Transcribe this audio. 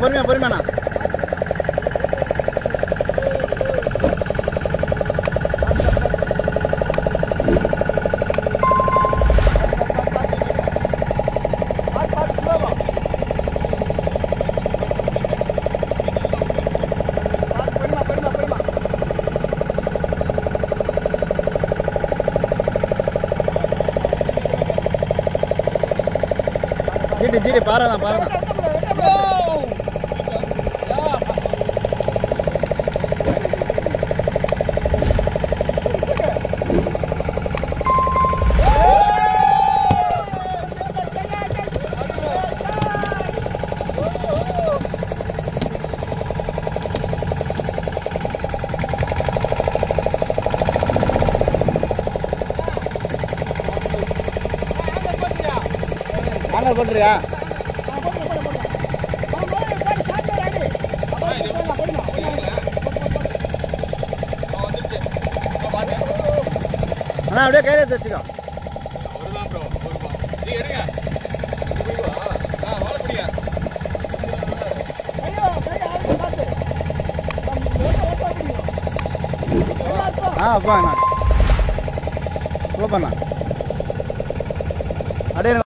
பொறுமையா பொறுமையாண்ணா ஜீடி ஜீடி பாறை தான் பாறை தான் ஆண்டர் போட்டுருக்கா அண்ணா அப்படியே கையில எடுத்து வச்சுக்கோ ஆ போங்கண்ணா சூப்பர்ண்ணா அப்படியே